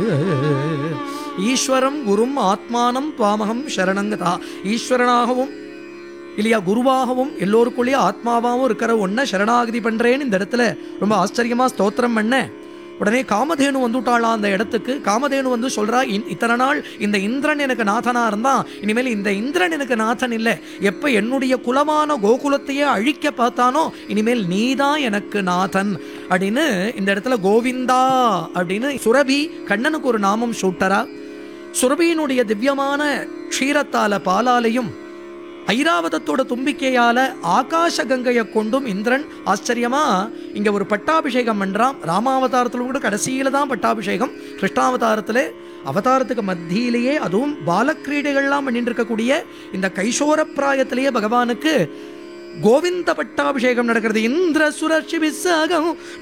ஈஸ்வரம் குரும் ஆத்மானம் துவாமகம் சரணங்கதா ஈஸ்வரனாகவும் இல்லையா குருவாகவும் எல்லோருக்குள்ளேயும் ஆத்மாவாகவும் இருக்கிற ஒன்றை சரணாகதி பண்ணுறேன்னு இந்த இடத்துல ரொம்ப ஆச்சரியமாக ஸ்தோத்திரம் பண்ண உடனே காமதேனு வந்துட்டாளா அந்த இடத்துக்கு காமதேனு வந்து சொல்றா "இன்- இத்தனை நாள் இந்த இந்திரன் எனக்கு நாதனா இருந்தான் இனிமேல் இந்த இந்திரன் எனக்கு நாதன் இல்லை எப்ப என்னுடைய குலமான கோகுலத்தையே அழிக்க பார்த்தானோ இனிமேல் நீதான் எனக்கு நாதன் அப்படின்னு இந்த இடத்துல கோவிந்தா அப்படின்னு சுரபி கண்ணனுக்கு ஒரு நாமம் சூட்டரா சுரபியினுடைய திவ்யமான க்ஷீரத்தால பாலாலையும் ஐராவதத்தோட தும்பிக்கையால ஆகாச கங்கையை கொண்டும் இந்திரன் ஆச்சரியமா இங்க ஒரு பட்டாபிஷேகம் பண்றான் ராமாவதாரத்துல கூட கடைசியில தான் பட்டாபிஷேகம் கிருஷ்ணாவதாரத்துல அவதாரத்துக்கு மத்தியிலேயே அதுவும் பாலக்கிரீடைகள்லாம் பண்ணிட்டு இருக்கக்கூடிய இந்த கைசோர பிராயத்திலேயே பகவானுக்கு கோவிந்த பட்டாபிஷேகம் நடக்கிறது இந்திர சுரட்சி விசாகம்